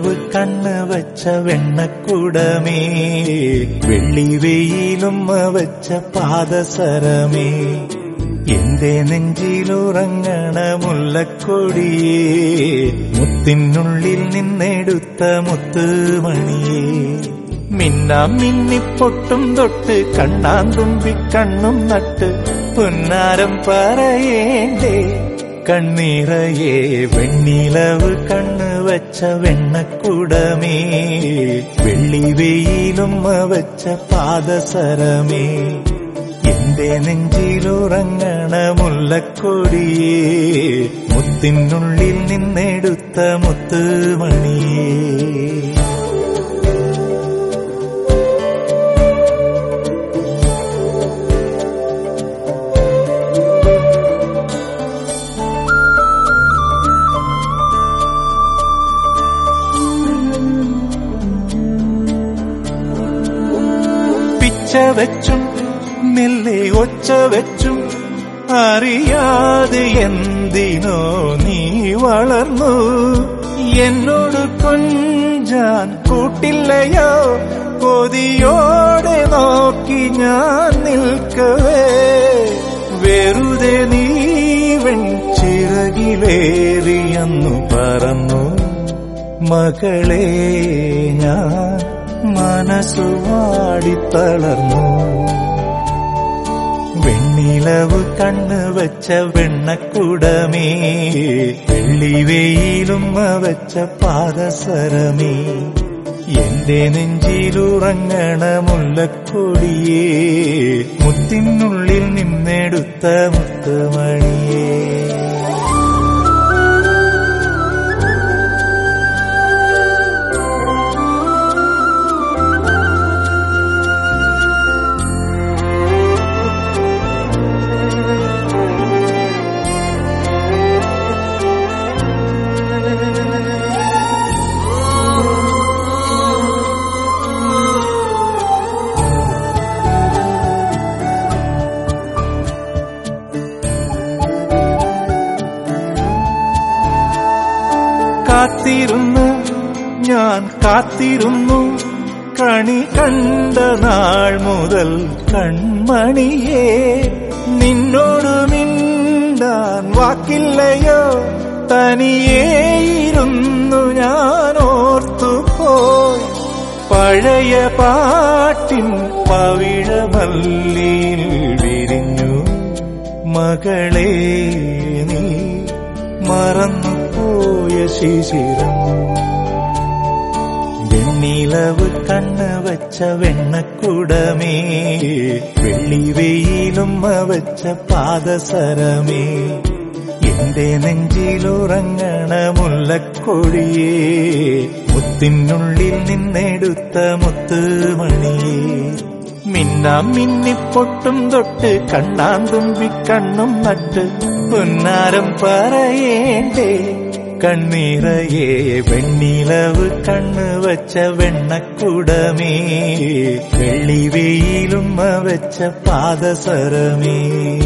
വെണ്ണിലവ് കണ്ണ് വച്ച വെണ്ണക്കുടമേ വെള്ളി വെയിലുമ്മ വച്ച പാദസരമേ എന്റെ നെഞ്ചിലുറങ്ങണ മുല്ലക്കൊടിയേ മുത്തിനുള്ളിൽ നിന്നെടുത്ത മുത്തുമണിയേ മിന്നാം മിന്നിപ്പൊട്ടും തൊട്ട് കണ്ണാൻ തുമ്പി കണ്ണും നട്ട് പുന്നാരം പറയേണ്ടേ കണ്ണീറയെ വെണ്ണിലവ് കണ്ണ് വച്ച വെണ്ണക്കുടമേ വെള്ളി വെയിലുമ്മ വച്ച പാദസരമേ എന്റെ നെഞ്ചിലുറങ്ങണ മുല്ലക്കൊടിയേ മുത്തിനുള്ളിൽ നിന്നെടുത്ത മുത്തുമണിയേ പിച്ച വെച്ചും മെല്ലെ ഒച്ച വെച്ചും അറിയാതെ എന്തിനോ നീ വളർന്നു എന്നോട് കൊഞ്ചാൻ കൂട്ടില്ലയോ കൊതിയോടെ നോക്കി ഞാൻ നിൽക്കവേ വെറുതെ നീ വെൺചിറകിലേറിയെന്നു പറന്നു മകളെ ഞാൻ മനസ്സുവാടിത്തളർന്നു വെണ്ണിലവ് കണ്ണ് വച്ച വെണ്ണക്കുടമേ വെള്ളി വെയിലും വച്ച പാദസരമേ എന്റെ നെഞ്ചിലുറങ്ങണ മുല്ലക്കൊടിയേ മുത്തിനുള്ളിൽ നിന്നെടുത്ത മുത്തുമണിയേ കാത്തിരുന്ന് ഞാൻ കാത്തിരുന്നു കണി കണ്ട നാൾ മുതൽ കൺമണിയേ നിന്നോട് മിണ്ടാൻ വാക്കില്ലയോ തനിയേയിരുന്നു ഞാൻ ഓർത്തുപോയി പഴയ പാട്ടിൻ പവിഴമല്ലിയിൽ വിരിഞ്ഞു മകളെ നീ മറന്നുപോയ ശിശിരം വെണ്ണിലവ് കണ്ണ് വച്ച വെണ്ണക്കുടമേ വെള്ളി വെയിലും വച്ച പാദസരമേ എന്റെ നെഞ്ചിലുറങ്ങണ മുല്ലക്കൊടിയേ മുത്തിനുള്ളിൽ നിന്നെടുത്ത മുത്തുമണിയേ മിന്നാം മിന്നിപ്പൊട്ടും തൊട്ട് കണ്ണാൻ തുമ്പി കണ്ണും നട്ട് പുന്നാരം പറയേണ്ടേ കണ്ണീറയെ വെണ്ണിലവ് കണ്ണ് വച്ച വെണ്ണക്കുടമേ വെള്ളി വെയിലും വച്ച പാദസരമേ